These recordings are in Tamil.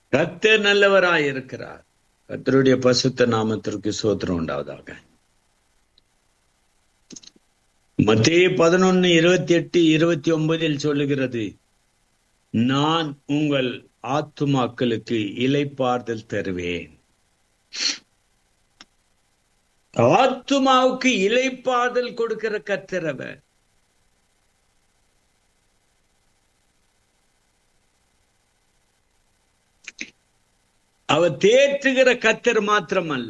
கர்த்தர் நல்லவராய் இருக்கிறார் கர்த்தருடைய பசுத்த நாமத்திற்கு சோத்திரம் உண்டாவதாக மத்திய பதினொன்னு இருபத்தி எட்டு இருபத்தி ஒன்பதில் சொல்லுகிறது நான் உங்கள் ஆத்துமாக்களுக்கு இலைப்பார்தல் தருவேன் ஆத்துமாவுக்கு இலைப்பாதல் கொடுக்கிற கத்திரவர் அவர் தேற்றுகிற கத்தர் மாத்திரம் அல்ல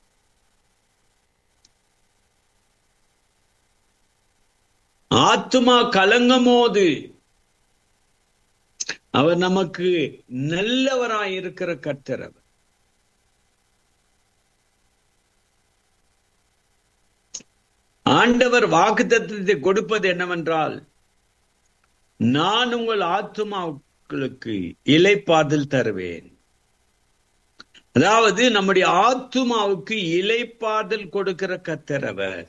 ஆத்துமா கலங்கும் அவர் நமக்கு நல்லவராய் இருக்கிற கர்த்தர் அவர் ஆண்டவர் வாக்கு தத்துவத்தை கொடுப்பது என்னவென்றால் நான் உங்கள் ஆத்துமாக்களுக்கு இலைப்பாதல் தருவேன் அதாவது நம்முடைய ஆத்துமாவுக்கு இலைப்பாதல் கொடுக்கிற கத்தரவர்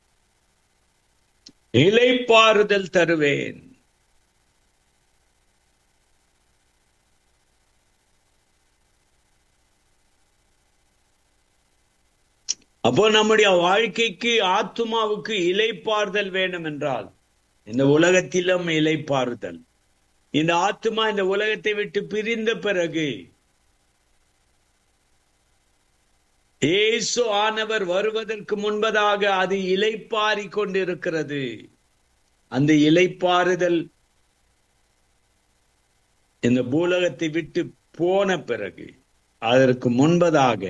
இலைப்பாறுதல் தருவேன் அப்போ நம்முடைய வாழ்க்கைக்கு ஆத்துமாவுக்கு இலைப்பாறுதல் வேணும் என்றால் இந்த உலகத்திலும் இலைப்பாறுதல் இந்த ஆத்துமா இந்த உலகத்தை விட்டு பிரிந்த பிறகு ஏசு ஆனவர் வருவதற்கு முன்பதாக அது இலைப்பாரி கொண்டிருக்கிறது அந்த இலைப்பாறுதல் இந்த பூலகத்தை விட்டு போன பிறகு அதற்கு முன்பதாக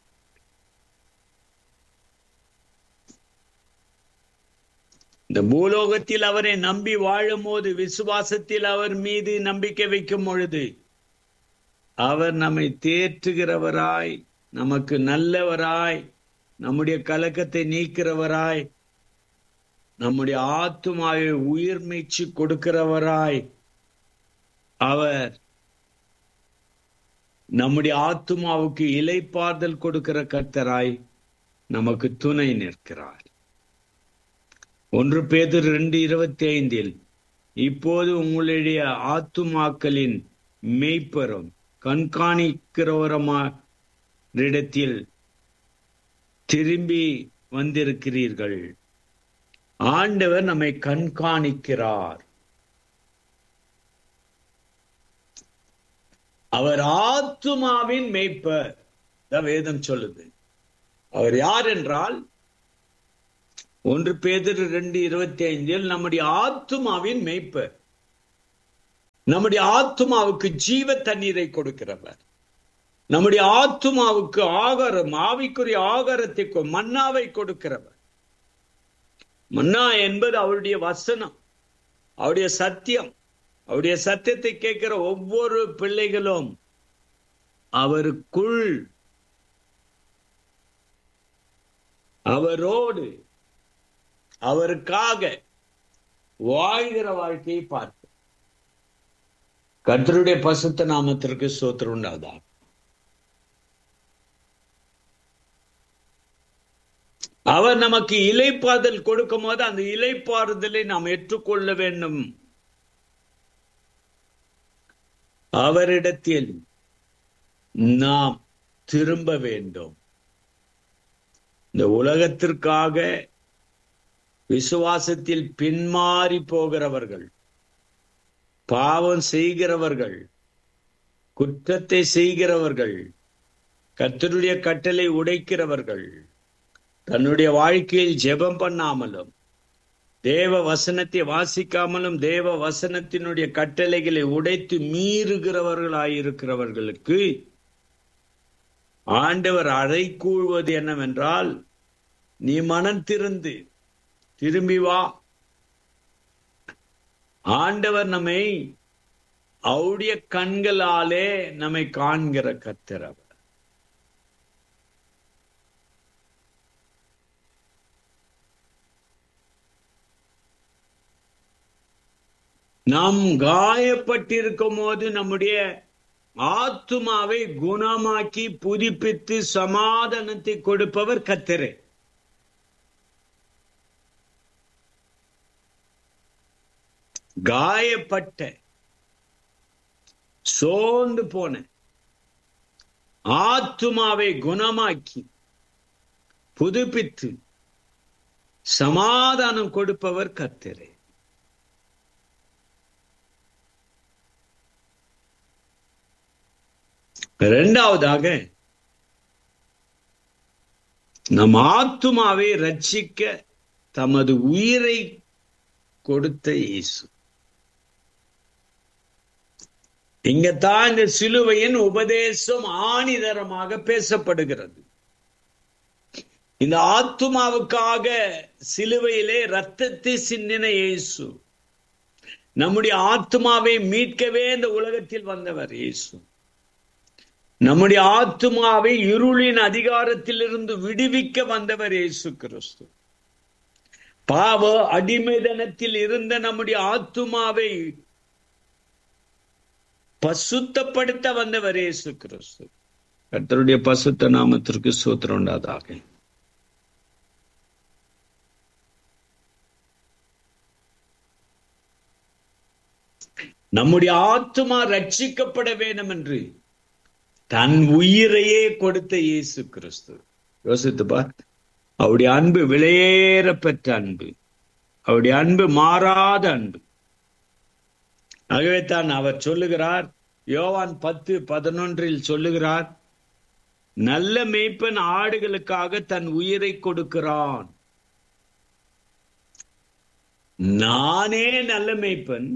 இந்த பூலோகத்தில் அவரை நம்பி வாழும் போது விசுவாசத்தில் அவர் மீது நம்பிக்கை வைக்கும் பொழுது அவர் நம்மை தேற்றுகிறவராய் நமக்கு நல்லவராய் நம்முடைய கலக்கத்தை நீக்கிறவராய் நம்முடைய ஆத்துமாவை உயிர் மீச்சு கொடுக்கிறவராய் அவர் நம்முடைய ஆத்துமாவுக்கு இலைப்பார்தல் கொடுக்கிற கர்த்தராய் நமக்கு துணை நிற்கிறார் ஒன்று பேதர் ரெண்டு இருபத்தி ஐந்தில் இப்போது உங்களுடைய ஆத்துமாக்களின் மெய்ப்பெறும் கண்காணிக்கிறவரமா இடத்தில் திரும்பி வந்திருக்கிறீர்கள் ஆண்டவர் நம்மை கண்காணிக்கிறார் அவர் ஆத்துமாவின் மெய்ப்பர் வேதம் சொல்லுது அவர் யார் என்றால் ஒன்று பேதர் ரெண்டு இருபத்தி ஐந்தில் நம்முடைய ஆத்துமாவின் மெய்ப்பர் நம்முடைய ஆத்துமாவுக்கு ஜீவ தண்ணீரை கொடுக்கிறவர் நம்முடைய ஆத்துமாவுக்கு ஆகாரம் ஆவிக்குரிய ஆகாரத்தை மன்னாவை கொடுக்கிறவர் மன்னா என்பது அவருடைய வசனம் அவருடைய சத்தியம் அவருடைய சத்தியத்தை கேட்கிற ஒவ்வொரு பிள்ளைகளும் அவருக்குள் அவரோடு அவருக்காக வாழ்கிற வாழ்க்கையை பார்ப்போம் கர்த்தருடைய பசுத்த நாமத்திற்கு சோத்திரம் உண்டாதான் அவர் நமக்கு இலைப்பாதல் கொடுக்கும் போது அந்த இலைப்பாறுதலை நாம் ஏற்றுக்கொள்ள வேண்டும் அவரிடத்தில் நாம் திரும்ப வேண்டும் இந்த உலகத்திற்காக விசுவாசத்தில் பின்மாறி போகிறவர்கள் பாவம் செய்கிறவர்கள் குற்றத்தை செய்கிறவர்கள் கத்தருடைய கட்டளை உடைக்கிறவர்கள் தன்னுடைய வாழ்க்கையில் ஜெபம் பண்ணாமலும் தேவ வசனத்தை வாசிக்காமலும் தேவ வசனத்தினுடைய கட்டளைகளை உடைத்து மீறுகிறவர்களாயிருக்கிறவர்களுக்கு ஆண்டவர் அறை கூழ்வது என்னவென்றால் நீ மனம் திருந்து திரும்பி வா ஆண்டவர் நம்மை அவருடைய கண்களாலே நம்மை காண்கிற கத்திரவர் நாம் காயப்பட்டிருக்கும் போது நம்முடைய ஆத்துமாவை குணமாக்கி புதுப்பித்து சமாதானத்தை கொடுப்பவர் கத்தரே காயப்பட்ட சோர்ந்து போன ஆத்துமாவை குணமாக்கி புதுப்பித்து சமாதானம் கொடுப்பவர் கர்த்தரே இரண்டாவதாக நம் ஆத்துமாவை ரட்சிக்க தமது உயிரை கொடுத்த இயேசு இங்கத்தான் இந்த சிலுவையின் உபதேசம் ஆணிதரமாக பேசப்படுகிறது இந்த ஆத்துமாவுக்காக சிலுவையிலே ரத்தத்தை சிந்தின இயேசு நம்முடைய ஆத்மாவை மீட்கவே இந்த உலகத்தில் வந்தவர் இயேசு நம்முடைய ஆத்மாவை இருளின் அதிகாரத்திலிருந்து விடுவிக்க வந்தவர் இயேசு கிறிஸ்து பாவ அடிமைதனத்தில் இருந்த நம்முடைய ஆத்துமாவை பசுத்தப்படுத்த வந்தவர் இயேசு கிறிஸ்து கர்த்தருடைய பசுத்த நாமத்திற்கு சூத்திரம் உண்டாதாக நம்முடைய ஆத்மா ரட்சிக்கப்பட வேண்டும் என்று தன் உயிரையே கொடுத்த இயேசு கிறிஸ்து யோசித்து பார் அவருடைய அன்பு விலையேற பெற்ற அன்பு அவருடைய அன்பு மாறாத அன்பு ஆகவே தான் அவர் சொல்லுகிறார் யோவான் பத்து பதினொன்றில் சொல்லுகிறார் நல்ல மேய்ப்பன் ஆடுகளுக்காக தன் உயிரை கொடுக்கிறான் நானே நல்ல மேய்ப்பன்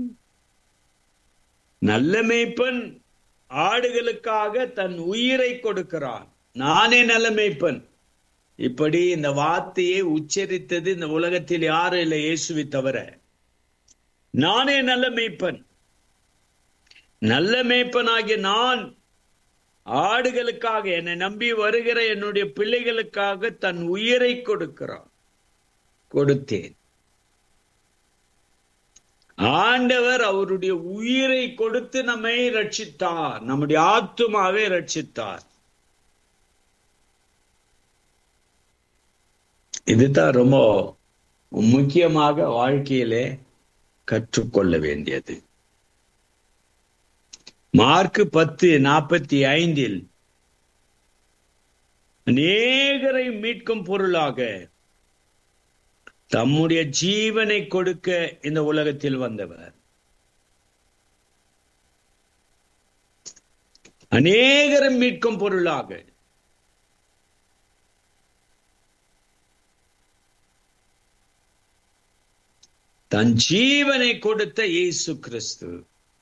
நல்ல மேய்ப்பன் ஆடுகளுக்காக தன் உயிரை கொடுக்கிறான் நானே நல்ல மேய்ப்பன் இப்படி இந்த வார்த்தையை உச்சரித்தது இந்த உலகத்தில் யாரும் இல்லை இயேசுவை தவிர நானே நல்ல மேய்ப்பன் நல்ல மேய்ப்பனாகிய நான் ஆடுகளுக்காக என்னை நம்பி வருகிற என்னுடைய பிள்ளைகளுக்காக தன் உயிரை கொடுக்கிறான் கொடுத்தேன் ஆண்டவர் அவருடைய உயிரை கொடுத்து நம்மை ரட்சித்தார் நம்முடைய ஆத்துமாவை ரட்சித்தார் இதுதான் ரொம்ப முக்கியமாக வாழ்க்கையிலே கற்றுக்கொள்ள வேண்டியது மார்க் பத்து நாற்பத்தி ஐந்தில் அநேகரை மீட்கும் பொருளாக தம்முடைய ஜீவனை கொடுக்க இந்த உலகத்தில் வந்தவர் அநேகரை மீட்கும் பொருளாக தன் ஜீவனை கொடுத்த இயேசு கிறிஸ்து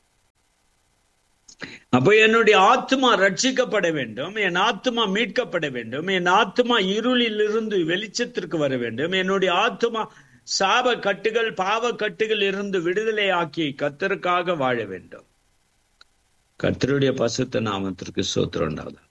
அப்ப என்னுடைய ஆத்மா ரட்சிக்கப்பட வேண்டும் என் ஆத்மா மீட்கப்பட வேண்டும் என் ஆத்மா இருளில் இருந்து வெளிச்சத்திற்கு வர வேண்டும் என்னுடைய ஆத்மா சாப கட்டுகள் பாவ கட்டுகள் இருந்து விடுதலை ஆக்கி கத்தருக்காக வாழ வேண்டும் கத்தருடைய பசுத்த நாமத்திற்கு சோத்திரம் உண்டாவது